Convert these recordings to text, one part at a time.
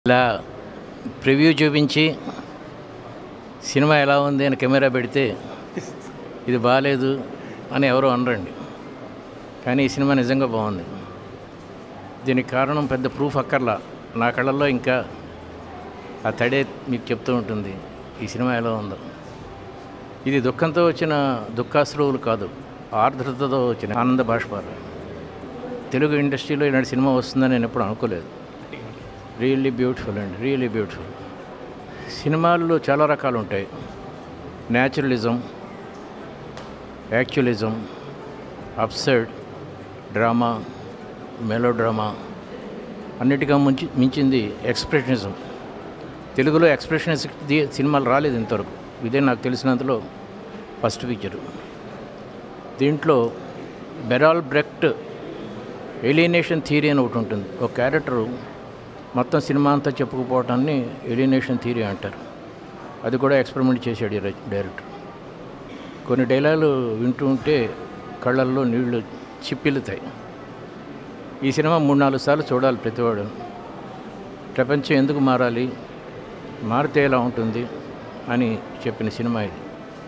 ఇలా ప్రివ్యూ చూపించి సినిమా ఎలా ఉంది అని కెమెరా పెడితే ఇది బాగాలేదు అని ఎవరు అనరండి కానీ ఈ సినిమా నిజంగా బాగుంది దీనికి కారణం పెద్ద ప్రూఫ్ అక్కర్లా నా కళ్ళల్లో ఇంకా ఆ తడే మీకు చెప్తూ ఉంటుంది ఈ సినిమా ఎలా ఉందో ఇది దుఃఖంతో వచ్చిన దుఃఖాశ్రువులు కాదు ఆర్ద్రతతో వచ్చిన ఆనంద బాష్పాలు తెలుగు ఇండస్ట్రీలో ఇలాంటి సినిమా వస్తుందని నేను ఎప్పుడు అనుకోలేదు రియల్లీ బ్యూటిఫుల్ అండి రియల్లీ బ్యూటిఫుల్ సినిమాల్లో చాలా రకాలు ఉంటాయి naturalism actualism upside drama melodrama అన్నిటిగా ముంచి మించింది ఎక్స్ప్రెషనిజం తెలుగులో ఎక్స్ప్రెషనిస్ట్ సినిమాలు రాలేదు ఇంతవరకు ఇదే నాకు తెలిసినంతలో ఫస్ట్ పిక్చరు దీంట్లో బెరాల్ బ్రెక్ట్ ఎలినేషన్ థియరీ అని ఒకటి ఉంటుంది ఒక క్యారెక్టరు మొత్తం సినిమా అంతా చెప్పుకుపోవటాన్ని ఎలినేషన్ థియరీ అంటారు అది కూడా ఎక్స్పెరిమెంట్ చేశాడు ఈ రచ- డైరెక్టర్ కొన్ని డైలాగులు వింటూ ఉంటే కళ్ళల్లో నీళ్లు చిప్పిల్లుతాయి ఈ సినిమా మూడు నాలుగు సార్లు చూడాలి ప్రతివాడు ప్రపంచం ఎందుకు మారాలి మారితే ఎలా ఉంటుంది అని చెప్పిన సినిమా ఇది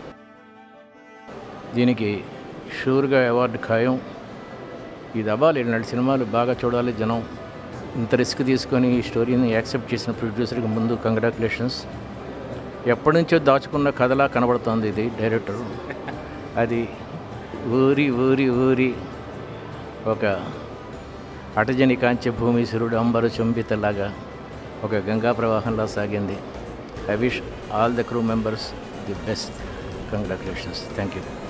దీనికి షూర్గా అవార్డు ఖాయం ఇది అవ్వాలి ఇలాంటి సినిమాలు బాగా చూడాలి జనం ఇంత రిస్క్ తీసుకొని ఈ స్టోరీని యాక్సెప్ట్ చేసిన ప్రొడ్యూసర్కి ముందు కంగ్రాచులేషన్స్ ఎప్పటి నుంచో దాచుకున్న కథలా కనబడుతోంది ఇది డైరెక్టర్ అది ఊరి ఊరి ఊరి ఒక అటజని కాంచె భూమీశ్వరుడు అంబరు చంబితలాగా ఒక గంగా ప్రవాహంలా సాగింది I wish all the crew members the best congratulations thank you